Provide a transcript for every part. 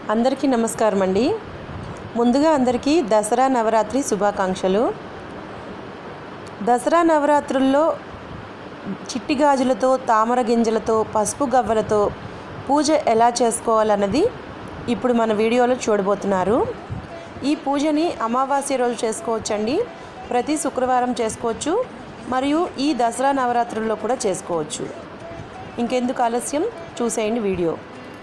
అందరికీ నమస్కారం అండి ముందుగా అందరికీ దసరా నవరాత్రి శుభాకాంక్షలు దసరా నవరాత్రుల్లో చిట్టి గాజులతో తామర గింజలతో పసుపు గవ్వలతో పూజ ఎలా చేసుకోవాలన్నది ఇప్పుడు మన వీడియోలో చూడబోతున్నారు ఈ పూజని అమావాస్య రోజు చేసుకోవచ్చండి ప్రతి శుక్రవారం చేసుకోవచ్చు మరియు ఈ దసరా నవరాత్రుల్లో కూడా చేసుకోవచ్చు ఇంకెందుకు ఆలస్యం చూసేయండి వీడియో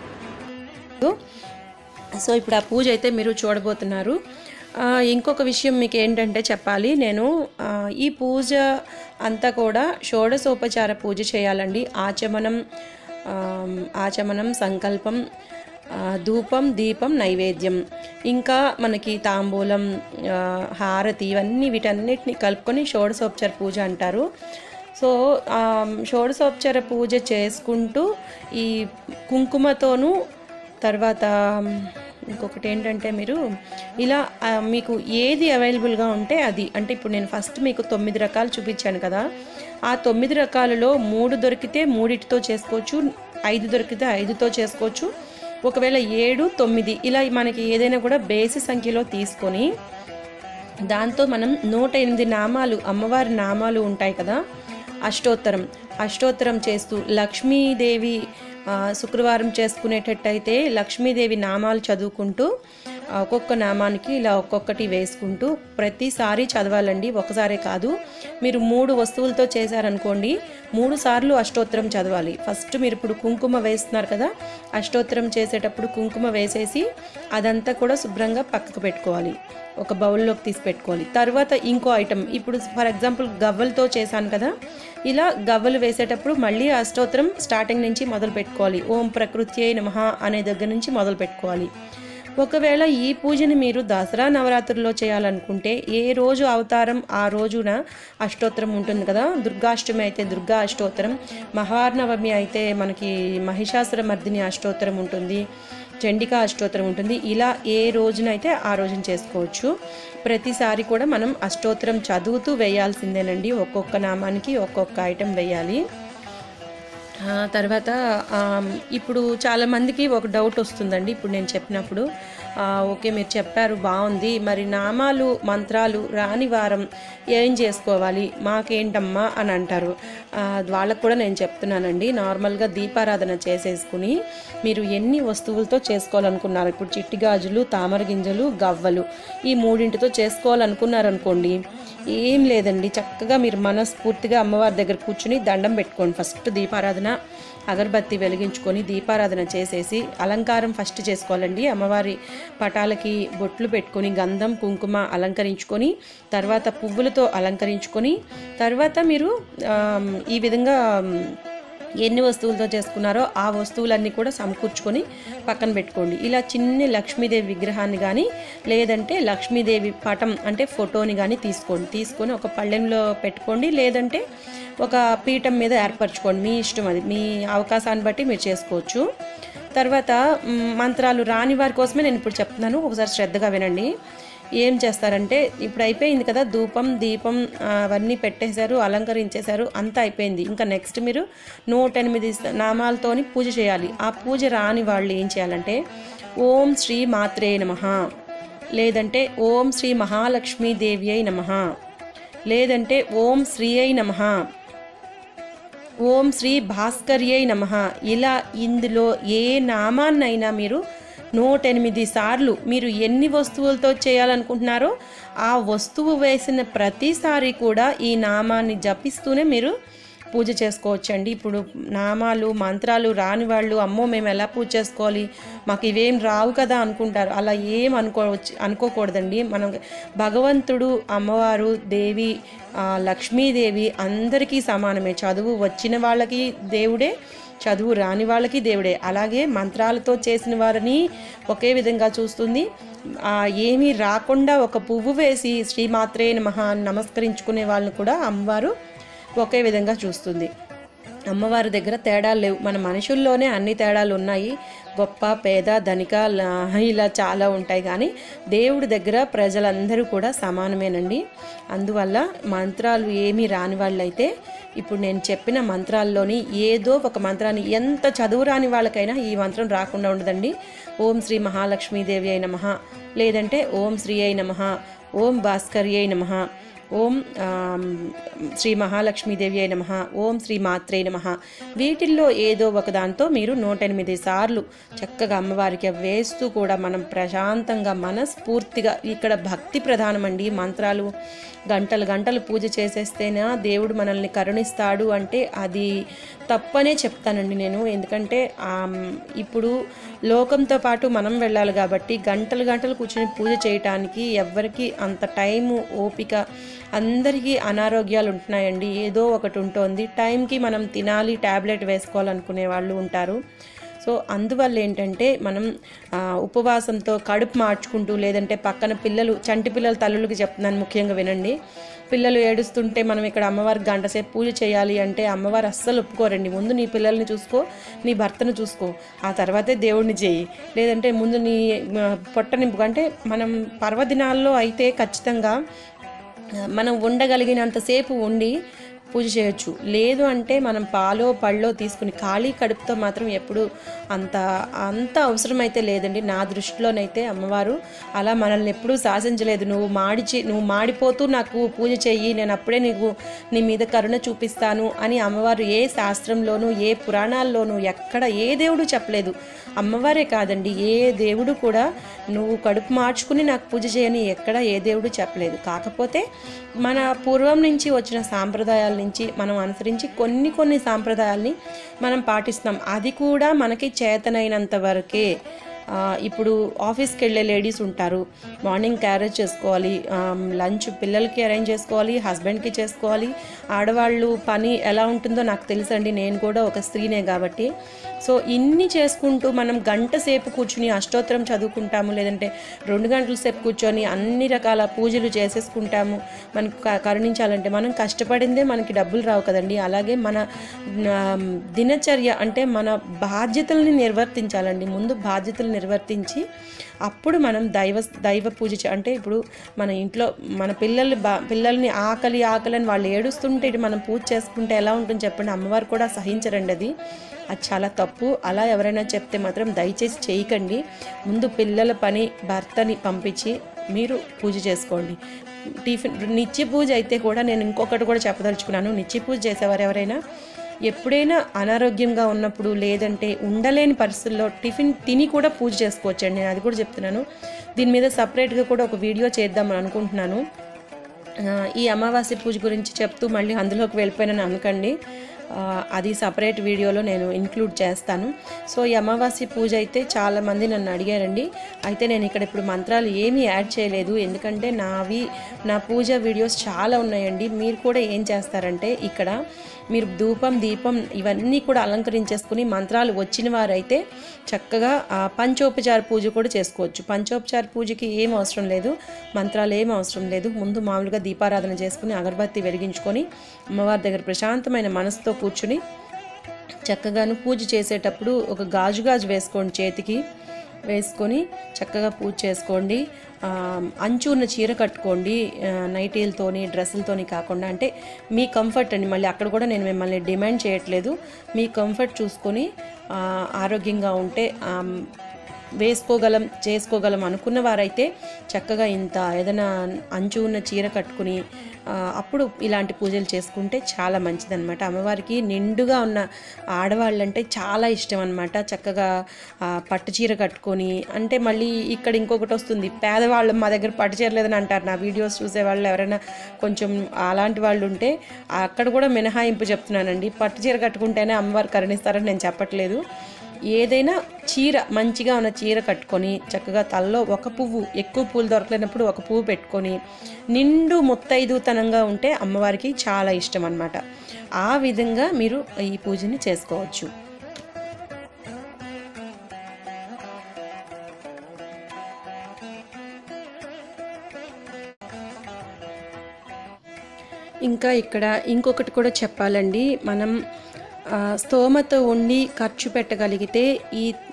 సో ఇప్పుడు ఆ పూజ అయితే మీరు చూడబోతున్నారు ఆ, ఇంకొక విషయం మీకు ఏంటంటే చెప్పాలి నేను ఆ, ఈ పూజ అంతా కూడా షోడశోపచార పూజ చేయాలండి ఆచమనం ఆ, ఆచమనం సంకల్పం ఆ, ధూపం దీపం నైవేద్యం ఇంకా మనకి తాంబూలం ఆ, హారతి ఇవన్నీ వీటన్నిటిని కలుపుకొని షోడశోపచార పూజ అంటారు సో ఆ, షోడశోపచార పూజ చేసుకుంటూ ఈ కుంకుమతోనూ తర్వాత ఇంకొకటి ఏంటంటే మీరు ఇలా ఆ, మీకు ఏది అవైలబుల్గా ఉంటే అది అంటే ఇప్పుడు నేను ఫస్ట్ మీకు తొమ్మిది రకాలు చూపించాను కదా ఆ తొమ్మిది రకాలలో మూడు దొరికితే మూడిటితో చేసుకోవచ్చు ఐదు దొరికితే ఐదుతో చేసుకోవచ్చు ఒకవేళ ఏడు తొమ్మిది ఇలా మనకి ఏదైనా కూడా బేసి సంఖ్యలో తీసుకొని దాంతో మనం నూట ఎనిమిది నామాలు అమ్మవారి నామాలు ఉంటాయి కదా అష్టోత్తరం అష్టోత్తరం చేస్తూ లక్ష్మీదేవి ఆ, శుక్రవారం చేసుకునేటట్టయితే లక్ష్మీదేవి నామాలు చదువుకుంటూ ఆ, ఒక్కొక్క నామానికి ఇలా ఒక్కొక్కటి వేసుకుంటూ ప్రతిసారి చదవాలండి ఒకసారే కాదు మీరు మూడు వస్తువులతో చేశారనుకోండి మూడు సార్లు అష్టోత్తరం చదవాలి ఫస్ట్ మీరు ఇప్పుడు కుంకుమ వేస్తున్నారు కదా అష్టోత్తరం చేసేటప్పుడు కుంకుమ వేసేసి అదంతా కూడా శుభ్రంగా పక్కకు పెట్టుకోవాలి ఒక బౌల్లోకి తీసి పెట్టుకోవాలి తర్వాత ఇంకో ఐటమ్ ఇప్పుడు ఫర్ ఎగ్జాంపుల్ గవ్వలతో చేశాను కదా ఇలా గవ్వలు వేసేటప్పుడు మళ్ళీ అష్టోత్తరం స్టార్టింగ్ నుంచి మొదలు పెట్టుకోవాలి ఓం ప్రకృత్యై నమః అనే దగ్గర నుంచి మొదలు పెట్టుకోవాలి ఒకవేళ ఈ పూజని మీరు దసరా నవరాత్రుల్లో చేయాలనుకుంటే ఏ రోజు అవతారం ఆ రోజున అష్టోత్తరం ఉంటుంది కదా దుర్గాష్టమి అయితే దుర్గా అష్టోత్తరం మహానవమి అయితే మనకి మహిషాసుర మర్దిని అష్టోత్తరం ఉంటుంది చండికా అష్టోత్తరం ఉంటుంది ఇలా ఏ రోజునైతే ఆ రోజున చేసుకోవచ్చు ప్రతిసారి కూడా మనం అష్టోత్తరం చదువుతూ వేయాల్సిందేనండి ఒక్కొక్క నామానికి ఒక్కొక్క ఐటెం వేయాలి ఆ, తర్వాత ఆ, ఇప్పుడు చాలామందికి ఒక డౌట్ వస్తుందండి ఇప్పుడు నేను చెప్పినప్పుడు ఆ, ఓకే మీరు చెప్పారు బాగుంది మరి నామాలు మంత్రాలు రాని వారం ఏం చేసుకోవాలి మాకేంటమ్మా అని అంటారు ఆ, వాళ్ళకు కూడా నేను చెప్తున్నానండి నార్మల్గా దీపారాధన చేసేసుకుని మీరు ఎన్ని వస్తువులతో చేసుకోవాలనుకున్నారు ఇప్పుడు చిట్టి గాజులు తామర గింజలు గవ్వలు ఈ మూడింటితో చేసుకోవాలనుకున్నారనుకోండి ఏం లేదండి చక్కగా మీరు మనస్ఫూర్తిగా అమ్మవారి దగ్గర కూర్చుని దండం పెట్టుకోండి ఫస్ట్ దీపారాధన అగరబత్తి వెలిగించుకొని దీపారాధన చేసేసి అలంకారం ఫస్ట్ చేసుకోవాలండి అమ్మవారి పటాలకి బొట్లు పెట్టుకొని గంధం కుంకుమ అలంకరించుకొని తర్వాత పువ్వులతో అలంకరించుకొని తర్వాత మీరు ఆమ్, ఈ విధంగా ఆమ్, ఎన్ని వస్తువులతో చేసుకున్నారో ఆ వస్తువులన్నీ కూడా సమకూర్చుకొని పక్కన పెట్టుకోండి ఇలా చిన్న లక్ష్మీదేవి విగ్రహాన్ని కానీ లేదంటే లక్ష్మీదేవి పటం అంటే ఫోటోని కానీ తీసుకోండి తీసుకొని ఒక పళ్ళెంలో పెట్టుకోండి లేదంటే ఒక పీఠం మీద ఏర్పరచుకోండి మీ ఇష్టం అది మీ అవకాశాన్ని బట్టి మీరు చేసుకోవచ్చు తర్వాత మ్, మంత్రాలు రాని వారి కోసమే నేను ఇప్పుడు చెప్తున్నాను ఒకసారి శ్రద్ధగా వినండి ఏం చేస్తారంటే ఇప్పుడు అయిపోయింది కదా ధూపం దీపం ఆ, అవన్నీ పెట్టేశారు అలంకరించేశారు అంతా అయిపోయింది ఇంకా నెక్స్ట్ మీరు నూట ఎనిమిది స- నామాలతోని పూజ చేయాలి ఆ పూజ రాని వాళ్ళు ఏం చేయాలంటే ఓం శ్రీ మాత్రే నమ లేదంటే ఓం శ్రీ మహాలక్ష్మీ దేవి అయి నమ లేదంటే ఓం శ్రీ అయి నమ ఓం శ్రీ భాస్కర్యై నమ ఇలా ఇందులో ఏ నామాన్నైనా మీరు నూట ఎనిమిది సార్లు మీరు ఎన్ని వస్తువులతో చేయాలనుకుంటున్నారో ఆ వస్తువు వేసిన ప్రతిసారి కూడా ఈ నామాన్ని జపిస్తూనే మీరు పూజ చేసుకోవచ్చండి ఇప్పుడు నామాలు మంత్రాలు రాని వాళ్ళు అమ్మో మేము ఎలా పూజ చేసుకోవాలి మాకు ఇవేం రావు కదా అనుకుంటారు అలా ఏం అనుకోవచ్చు అనుకోకూడదండి మనం భగవంతుడు అమ్మవారు దేవి ఆ, లక్ష్మీదేవి అందరికీ సమానమే చదువు వచ్చిన వాళ్ళకి దేవుడే చదువు రాని వాళ్ళకి దేవుడే అలాగే మంత్రాలతో చేసిన వారిని ఒకే విధంగా చూస్తుంది ఆ, ఏమీ రాకుండా ఒక పువ్వు వేసి శ్రీమాత్రే నమః అని నమస్కరించుకునే వాళ్ళని కూడా అమ్మవారు ఒకే విధంగా చూస్తుంది అమ్మవారి దగ్గర తేడాలు లేవు మన మనుషుల్లోనే అన్ని తేడాలు ఉన్నాయి గొప్ప పేద ధనిక ల- ఇలా చాలా ఉంటాయి కానీ దేవుడి దగ్గర ప్రజలందరూ కూడా సమానమేనండి అందువల్ల మంత్రాలు ఏమీ రాని వాళ్ళైతే ఇప్పుడు నేను చెప్పిన మంత్రాల్లోని ఏదో ఒక మంత్రాన్ని ఎంత చదువు రాని వాళ్ళకైనా ఈ మంత్రం రాకుండా ఉండదండి ఓం శ్రీ మహాలక్ష్మీదేవి అయి నమః లేదంటే ఓం శ్రీ అయి నమః ఓం భాస్కరి అయి నమః ఓం ఆమ్, శ్రీ మహాలక్ష్మీదేవి అయి నమః ఓం శ్రీ మాత్రే నమః వీటిల్లో ఏదో ఒక దాంతో మీరు నూట ఎనిమిది సార్లు చక్కగా అమ్మవారికి వేస్తూ కూడా మనం ప్రశాంతంగా మనస్ఫూర్తిగా ఇక్కడ భక్తి ప్రధానమండి మంత్రాలు గంటలు గంటలు పూజ చేసేస్తేనా దేవుడు మనల్ని కరుణిస్తాడు అంటే అది తప్పనే చెప్తానండి నేను ఎందుకంటే ఆమ్, ఇప్పుడు లోకంతో పాటు మనం వెళ్ళాలి కాబట్టి గంటలు గంటలు కూర్చొని పూజ చేయటానికి ఎవ్వరికి అంత టైము ఓపిక అందరికీ అనారోగ్యాలు ఉంటున్నాయండి ఏదో ఒకటి ఉంటుంది టైంకి మనం తినాలి ట్యాబ్లెట్ వేసుకోవాలనుకునే వాళ్ళు ఉంటారు సో అందువల్ల ఏంటంటే మనం ఆ, ఉపవాసంతో కడుపు మార్చుకుంటూ లేదంటే పక్కన పిల్లలు చంటి పిల్లల తల్లులకి చెప్తున్నాను ముఖ్యంగా వినండి పిల్లలు ఏడుస్తుంటే మనం ఇక్కడ అమ్మవారికి గంట సేపు పూజ చేయాలి అంటే అమ్మవారు అస్సలు ఒప్పుకోరండి ముందు నీ పిల్లల్ని చూసుకో నీ భర్తను చూసుకో ఆ తర్వాతే దేవుడిని చేయి లేదంటే ముందు నీ ఆ, పొట్ట నింపు అంటే మనం పర్వదినాల్లో అయితే ఖచ్చితంగా మనం ఉండగలిగినంతసేపు ఉండి పూజ చేయొచ్చు లేదు అంటే మనం పాలో పళ్ళో తీసుకుని ఖాళీ కడుపుతో మాత్రం ఎప్పుడు అంత అంత అవసరమైతే లేదండి నా దృష్టిలోనైతే అమ్మవారు అలా మనల్ని ఎప్పుడూ శాసించలేదు నువ్వు మాడిచి నువ్వు మాడిపోతూ నాకు పూజ చెయ్యి నేను అప్పుడే నీకు నీ మీద కరుణ చూపిస్తాను అని అమ్మవారు ఏ శాస్త్రంలోనూ ఏ పురాణాల్లోనూ ఎక్కడ ఏ దేవుడు చెప్పలేదు అమ్మవారే కాదండి ఏ దేవుడు కూడా నువ్వు కడుపు మార్చుకుని నాకు పూజ చేయని ఎక్కడ ఏ దేవుడు చెప్పలేదు కాకపోతే మన పూర్వం నుంచి వచ్చిన సాంప్రదాయాల నుంచి మనం అనుసరించి కొన్ని కొన్ని సాంప్రదాయాల్ని మనం పాటిస్తాం అది కూడా మనకి చేతనైనంత వరకే ఆ, ఇప్పుడు ఆఫీస్కి వెళ్ళే లేడీస్ ఉంటారు మార్నింగ్ క్యారేజ్ చేసుకోవాలి ఆమ్, లంచ్ పిల్లలకి అరేంజ్ చేసుకోవాలి హస్బెండ్కి చేసుకోవాలి ఆడవాళ్ళు పని ఎలా ఉంటుందో నాకు తెలుసండి నేను కూడా ఒక స్త్రీనే కాబట్టి సో ఇన్ని చేసుకుంటూ మనం గంట సేపు కూర్చుని అష్టోత్తరం చదువుకుంటాము లేదంటే రెండు గంటల సేపు కూర్చొని అన్ని రకాల పూజలు చేసేసుకుంటాము మనకు క- కరుణించాలంటే మనం కష్టపడిందే మనకి డబ్బులు రావు కదండి అలాగే మన ఆ, దినచర్య అంటే మన బాధ్యతల్ని నిర్వర్తించాలండి ముందు బాధ్యతలు నిర్వర్తించి అప్పుడు మనం దైవ దైవ పూజ చే- అంటే ఇప్పుడు మన ఇంట్లో మన పిల్లలు బా పిల్లల్ని ఆకలి ఆకలి అని వాళ్ళు ఏడుస్తుంటే ఇటు మనం పూజ చేసుకుంటే ఎలా ఉంటుంది చెప్పండి అమ్మవారు కూడా సహించరండి అది అది చాలా తప్పు అలా ఎవరైనా చెప్తే మాత్రం దయచేసి చేయకండి ముందు పిల్లల పని భర్తని పంపించి మీరు పూజ చేసుకోండి టిఫిన్ నిత్య పూజ అయితే కూడా నేను ఇంకొకటి కూడా చెప్పదలుచుకున్నాను నిత్య పూజ చేసేవారు ఎవరైనా ఎప్పుడైనా అనారోగ్యంగా ఉన్నప్పుడు లేదంటే ఉండలేని పరిస్థితుల్లో టిఫిన్ తిని కూడా పూజ చేసుకోవచ్చండి నేను అది కూడా చెప్తున్నాను దీని మీద సపరేట్గా కూడా ఒక వీడియో చేద్దామని అనుకుంటున్నాను ఆ, ఈ అమావాస్య పూజ గురించి చెప్తూ మళ్ళీ అందులోకి వెళ్ళిపోయానని అనకండి ఆ, అది సపరేట్ వీడియోలో నేను ఇంక్లూడ్ చేస్తాను సో ఈ అమావాస్య పూజ అయితే చాలామంది నన్ను అడిగారండి అయితే నేను ఇక్కడ ఇప్పుడు మంత్రాలు ఏమీ యాడ్ చేయలేదు ఎందుకంటే నావి నా పూజ వీడియోస్ చాలా ఉన్నాయండి మీరు కూడా ఏం చేస్తారంటే ఇక్కడ మీరు ధూపం దీపం ఇవన్నీ కూడా అలంకరించేసుకుని మంత్రాలు వచ్చిన వారైతే చక్కగా ఆ, పంచోపచార పూజ కూడా చేసుకోవచ్చు పంచోపచార పూజకి ఏం అవసరం లేదు మంత్రాలు ఏం అవసరం లేదు ముందు మామూలుగా దీపారాధన చేసుకుని అగరబత్తి వెలిగించుకొని అమ్మవారి దగ్గర ప్రశాంతమైన మనసుతో కూర్చుని చక్కగాను పూజ చేసేటప్పుడు ఒక గాజు గాజు వేసుకోండి చేతికి వేసుకొని చక్కగా పూజ చేసుకోండి ఆ, అంచు ఉన్న చీర కట్టుకోండి ఆ, నైటీలతోని డ్రెస్సులతోని కాకుండా అంటే మీ కంఫర్ట్ అండి మళ్ళీ అక్కడ కూడా నేను మిమ్మల్ని డిమాండ్ చేయట్లేదు మీ కంఫర్ట్ చూసుకొని ఆ, ఆరోగ్యంగా ఉంటే ఆ, వేసుకోగలం చేసుకోగలం అనుకున్న వారైతే చక్కగా ఇంత ఏదైనా అంచు ఉన్న చీర కట్టుకుని ఆ, అప్పుడు ఇలాంటి పూజలు చేసుకుంటే చాలా మంచిదన్నమాట అమ్మవారికి నిండుగా ఉన్న ఆడవాళ్ళంటే చాలా ఇష్టం అనమాట చక్కగా ఆ, పట్టు చీర కట్టుకొని అంటే మళ్ళీ ఇక్కడ ఇంకొకటి వస్తుంది పేదవాళ్ళు మా దగ్గర పట్టు చీర లేదని అంటారు నా వీడియోస్ చూసే వాళ్ళు ఎవరైనా కొంచెం అలాంటి వాళ్ళు ఉంటే అక్కడ కూడా మినహాయింపు చెప్తున్నానండి పట్టు చీర కట్టుకుంటేనే అమ్మవారు కరుణిస్తారని నేను చెప్పట్లేదు ఏదైనా చీర మంచిగా ఉన్న చీర కట్టుకొని చక్కగా తలలో ఒక పువ్వు ఎక్కువ పూలు దొరకలేనప్పుడు ఒక పువ్వు పెట్టుకొని నిండు ముత్తైదుతనంగా ఉంటే అమ్మవారికి చాలా ఇష్టం అన్నమాట ఆ విధంగా మీరు ఈ పూజని చేసుకోవచ్చు ఇంకా ఇక్కడ ఇంకొకటి కూడా చెప్పాలండి మనం ఆ, స్తోమత ఉండి ఖర్చు పెట్టగలిగితే ఈ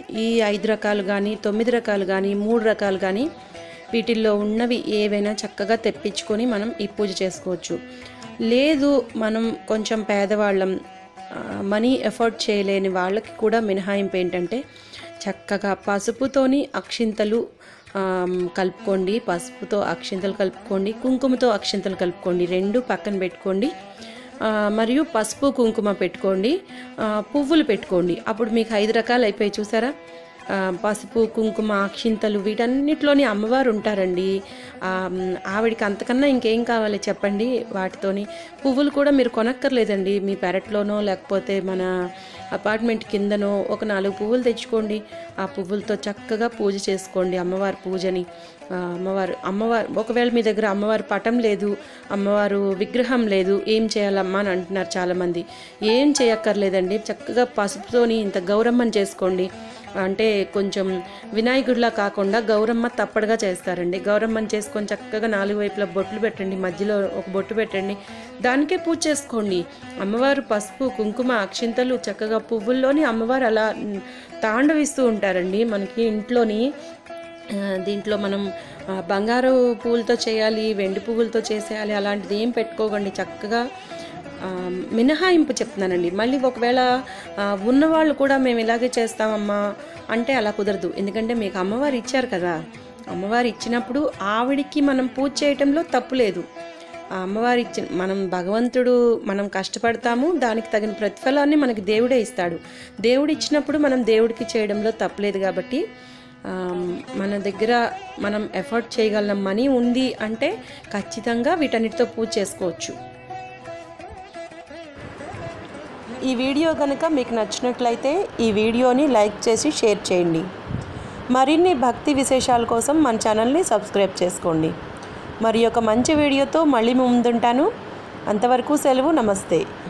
ఈ ఐదు రకాలు కానీ తొమ్మిది రకాలు కానీ మూడు రకాలు కానీ వీటిల్లో ఉన్నవి ఏవైనా చక్కగా తెప్పించుకొని మనం ఈ పూజ చేసుకోవచ్చు లేదు మనం కొంచెం పేదవాళ్ళం ఆ, మనీ ఎఫర్ట్ చేయలేని వాళ్ళకి కూడా మినహాయింపు ఏంటంటే చక్కగా పసుపుతోని అక్షింతలు ఆమ్, కలుపుకోండి పసుపుతో అక్షింతలు కలుపుకోండి కుంకుమతో అక్షింతలు కలుపుకోండి రెండు పక్కన పెట్టుకోండి ఆ, మరియు పసుపు కుంకుమ పెట్టుకోండి ఆ, పువ్వులు పెట్టుకోండి అప్పుడు మీకు ఐదు రకాలు అయిపోయి చూసారా ఆ, పసుపు కుంకుమ అక్షింతలు వీటన్నిటిలోని అమ్మవారు ఉంటారండి ఆ, మ్, ఆవిడకి అంతకన్నా ఇంకేం కావాలి చెప్పండి వాటితోని పువ్వులు కూడా మీరు కొనక్కర్లేదండి మీ పెరట్లోనో లేకపోతే మన అపార్ట్మెంట్ కిందనో ఒక నాలుగు పువ్వులు తెచ్చుకోండి ఆ పువ్వులతో చక్కగా పూజ చేసుకోండి అమ్మవారి పూజని ఆ, అమ్మవారు అమ్మవారు ఒకవేళ మీ దగ్గర అమ్మవారి పటం లేదు అమ్మవారు విగ్రహం లేదు ఏం చేయాలమ్మా అని అంటున్నారు చాలామంది ఏం చేయక్కర్లేదండి చక్కగా పసుపుతోని ఇంత గౌరమ్మని చేసుకోండి అంటే కొంచెం వినాయకుడిలా కాకుండా గౌరమ్మ తప్పడుగా చేస్తారండి గౌరమ్మని చేసుకొని చక్కగా నాలుగు వైపులా బొట్లు పెట్టండి మధ్యలో ఒక బొట్టు పెట్టండి దానికే పూజ చేసుకోండి అమ్మవారు పసుపు కుంకుమ అక్షింతలు చక్కగా పువ్వుల్లోని అమ్మవారు అలా ఉమ్, తాండవిస్తూ ఉంటారండి మనకి ఇంట్లోని ఆ, దీంట్లో మనం ఆ, బంగారు పువ్వులతో చేయాలి వెండి పువ్వులతో చేసేయాలి అలాంటిది ఏం పెట్టుకోకండి చక్కగా ఆ, మినహాయింపు చెప్తున్నానండి మళ్ళీ ఒకవేళ ఆ, ఉన్నవాళ్ళు కూడా మేము ఇలాగే చేస్తామమ్మా అంటే అలా కుదరదు ఎందుకంటే మీకు అమ్మవారు ఇచ్చారు కదా అమ్మవారు ఇచ్చినప్పుడు ఆవిడికి మనం పూజ చేయటంలో తప్పు లేదు ఆ అమ్మవారి ఇచ్చిన మనం భగవంతుడు మనం కష్టపడతాము దానికి తగిన ప్రతిఫలాన్ని మనకి దేవుడే ఇస్తాడు దేవుడు ఇచ్చినప్పుడు మనం దేవుడికి చేయడంలో తప్పలేదు కాబట్టి ఆ, మన దగ్గర మనం ఎఫర్ట్ చేయగలం మనీ ఉంది అంటే ఖచ్చితంగా వీటన్నిటితో పూజ చేసుకోవచ్చు ఈ వీడియో కనుక మీకు నచ్చినట్లయితే ఈ వీడియోని లైక్ చేసి షేర్ చేయండి మరిన్ని భక్తి విశేషాల కోసం మన ఛానల్ని సబ్స్క్రైబ్ చేసుకోండి మరి ఒక మంచి వీడియోతో మళ్ళీ ముందుంటాను అంతవరకు సెలవు నమస్తే